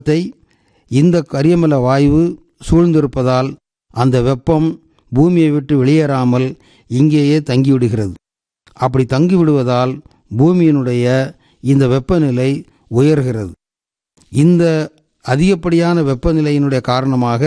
த்தை இந்த கரியமல வாயு சூழ்ந்திருப்பதால் அந்த வெப்பம் பூமியை விட்டு வெளியேறாமல் இங்கேயே தங்கிவிடுகிறது அப்படி தங்கிவிடுவதால் பூமியினுடைய இந்த வெப்பநிலை உயர்கிறது இந்த அதிகப்படியான வெப்பநிலையினுடைய காரணமாக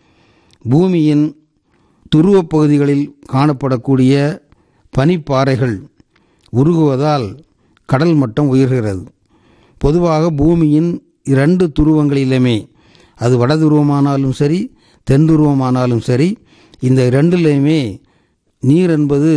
பூமியின் துருவப் பகுதிகளில் காணப்படக்கூடிய பனிப்பாறைகள் உருகுவதால் கடல் மட்டம் உயர்கிறது பொதுவாக பூமியின் இரண்டு துருவங்களிலுமே அது வட துருவமானாலும் சரி தென் துருவமானாலும் சரி இந்த இரண்டிலையுமே நீர் என்பது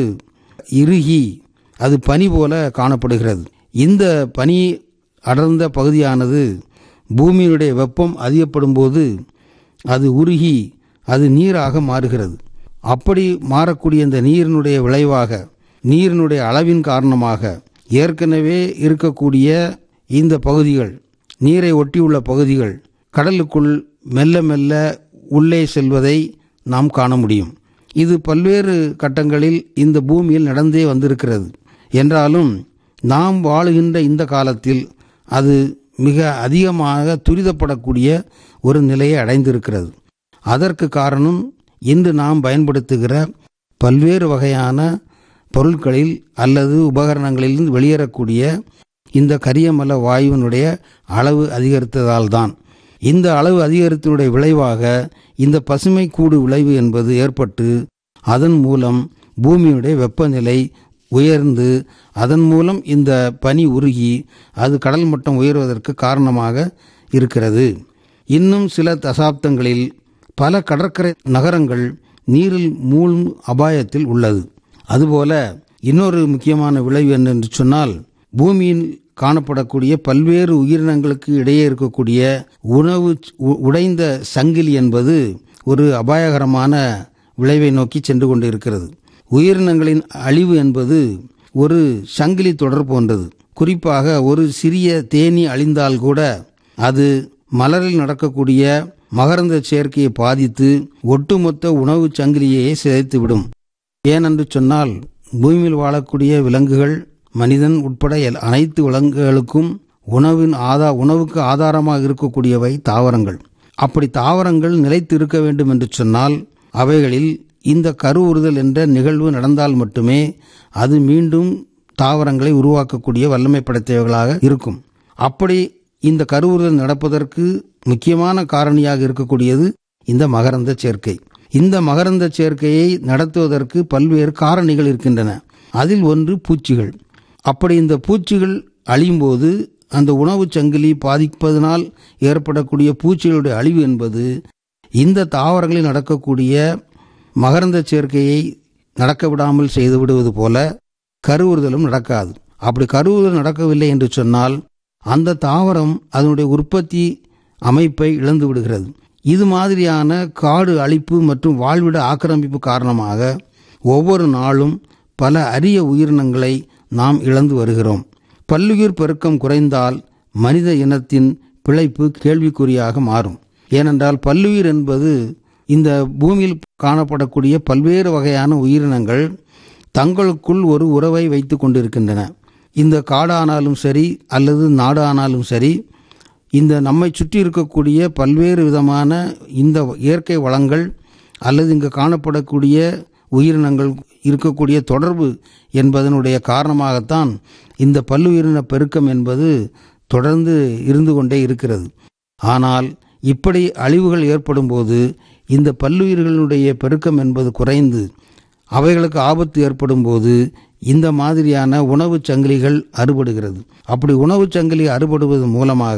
இறுகி அது பனி போல காணப்படுகிறது இந்த பனி அடர்ந்த பகுதியானது பூமியினுடைய வெப்பம் அதிகப்படும் போது அது உருகி அது நீராக மாறுகிறது அப்படி மாறக்கூடிய இந்த நீரினுடைய விளைவாக நீரினுடைய அளவின் காரணமாக ஏற்கனவே இருக்கக்கூடிய இந்த பகுதிகள் நீரை ஒட்டியுள்ள பகுதிகள் கடலுக்குள் மெல்ல மெல்ல உள்ளே செல்வதை நாம் காண முடியும் இது பல்வேறு கட்டங்களில் இந்த பூமியில் நடந்தே வந்திருக்கிறது என்றாலும் நாம் வாழுகின்ற இந்த காலத்தில் அது மிக அதிகமாக துரிதப்படக்கூடிய ஒரு நிலையை அடைந்திருக்கிறது அதற்கு காரணம் இன்று நாம் பயன்படுத்துகிற பல்வேறு வகையான பொருட்களில் அல்லது உபகரணங்களில் வெளியேறக்கூடிய இந்த கரியமல வாயுவினுடைய அளவு அதிகரித்ததால் தான் இந்த அளவு அதிகரித்தனுடைய விளைவாக இந்த பசுமை கூடு விளைவு என்பது ஏற்பட்டு அதன் மூலம் பூமியுடைய வெப்பநிலை உயர்ந்து அதன் மூலம் இந்த பனி உருகி அது கடல் மட்டம் உயர்வதற்கு காரணமாக இருக்கிறது இன்னும் சில தசாப்தங்களில் பல கடற்கரை நகரங்கள் நீரில் மூழ்கும் அபாயத்தில் உள்ளது அதுபோல இன்னொரு முக்கியமான விளைவு என்னென்று சொன்னால் பூமியில் காணப்படக்கூடிய பல்வேறு உயிரினங்களுக்கு இடையே இருக்கக்கூடிய உணவு உ- உடைந்த சங்கிலி என்பது ஒரு அபாயகரமான விளைவை நோக்கி சென்று கொண்டு இருக்கிறது உயிரினங்களின் அழிவு என்பது ஒரு சங்கிலி தொடர் போன்றது குறிப்பாக ஒரு சிறிய தேனி அழிந்தால் கூட அது மலரில் நடக்கக்கூடிய மகரந்த சேர்க்கையை பாதித்து ஒட்டுமொத்த உணவுச் சங்கிலியையே சிதைத்துவிடும் ஏனென்று சொன்னால் பூமியில் வாழக்கூடிய விலங்குகள் மனிதன் உட்பட எல்- அனைத்து விலங்குகளுக்கும் உணவின் ஆதா உணவுக்கு ஆதாரமாக இருக்கக்கூடியவை தாவரங்கள் அப்படி தாவரங்கள் நிலைத்து இருக்க வேண்டும் என்று சொன்னால் அவைகளில் இந்த கருவுறுதல் என்ற நிகழ்வு நடந்தால் மட்டுமே அது மீண்டும் தாவரங்களை உருவாக்கக்கூடிய வல்லமை படைத்தவைகளாக இருக்கும் அப்படி இந்த கருவுறுதல் நடப்பதற்கு முக்கியமான காரணியாக இருக்கக்கூடியது இந்த மகரந்த சேர்க்கை இந்த மகரந்த சேர்க்கையை நடத்துவதற்கு பல்வேறு காரணிகள் இருக்கின்றன அதில் ஒன்று பூச்சிகள் அப்படி இந்த பூச்சிகள் அழியும் போது அந்த உணவுச் சங்கிலி பாதிப்பதனால் ஏற்படக்கூடிய பூச்சிகளுடைய அழிவு என்பது இந்த தாவரங்களில் நடக்கக்கூடிய மகரந்த சேர்க்கையை நடக்க விடாமல் செய்து விடுவது போல கருவுறுதலும் நடக்காது அப்படி கருவுறுதல் நடக்கவில்லை என்று சொன்னால் அந்த தாவரம் அதனுடைய உற்பத்தி அமைப்பை இழந்து விடுகிறது இது மாதிரியான காடு அழிப்பு மற்றும் வாழ்விட ஆக்கிரமிப்பு காரணமாக ஒவ்வொரு நாளும் பல அரிய உயிரினங்களை நாம் இழந்து வருகிறோம் பல்லுயிர் பெருக்கம் குறைந்தால் மனித இனத்தின் பிழைப்பு கேள்விக்குறியாக மாறும் ஏனென்றால் பல்லுயிர் என்பது இந்த பூமியில் காணப்படக்கூடிய பல்வேறு வகையான உயிரினங்கள் தங்களுக்குள் ஒரு உறவை வைத்து கொண்டிருக்கின்றன இந்த காடானாலும் சரி அல்லது நாடு ஆனாலும் சரி இந்த நம்மை சுற்றி இருக்கக்கூடிய பல்வேறு விதமான இந்த இயற்கை வளங்கள் அல்லது இங்கு காணப்படக்கூடிய உயிரினங்கள் இருக்கக்கூடிய தொடர்பு என்பதனுடைய காரணமாகத்தான் இந்த பல்லுயிரின பெருக்கம் என்பது தொடர்ந்து இருந்து கொண்டே இருக்கிறது ஆனால் இப்படி அழிவுகள் ஏற்படும் போது இந்த பல்லுயிர்களுடைய பெருக்கம் என்பது குறைந்து அவைகளுக்கு ஆபத்து ஏற்படும் போது இந்த மாதிரியான உணவுச் சங்கிலிகள் அறுபடுகிறது அப்படி உணவுச் சங்கிலி அறுபடுவது மூலமாக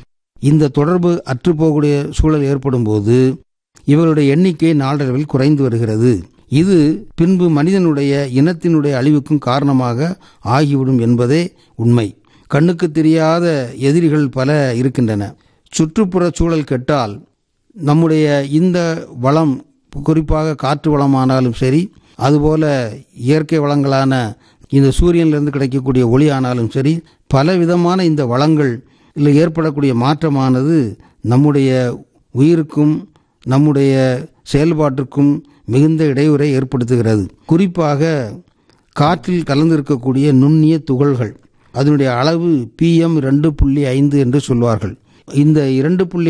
இந்த தொடர்பு அற்றுப்போகக்கூடிய சூழல் ஏற்படும் போது இவர்களுடைய எண்ணிக்கை நாளடைவில் குறைந்து வருகிறது இது பின்பு மனிதனுடைய இனத்தினுடைய அழிவுக்கும் காரணமாக ஆகிவிடும் என்பதே உண்மை கண்ணுக்கு தெரியாத எதிரிகள் பல இருக்கின்றன சுற்றுப்புற சூழல் கெட்டால் நம்முடைய இந்த வளம் குறிப்பாக காற்று வளமானாலும் சரி அதுபோல இயற்கை வளங்களான இந்த சூரியனிலிருந்து கிடைக்கக்கூடிய ஒளி ஆனாலும் சரி பல விதமான இந்த வளங்கள் இல்லை ஏற்படக்கூடிய மாற்றமானது நம்முடைய உயிருக்கும் நம்முடைய செயல்பாட்டிற்கும் மிகுந்த இடையூறை ஏற்படுத்துகிறது குறிப்பாக காற்றில் கலந்திருக்கக்கூடிய நுண்ணிய துகள்கள் அதனுடைய அளவு பிஎம் ரெண்டு புள்ளி ஐந்து என்று சொல்வார்கள் இந்த இரண்டு புள்ளி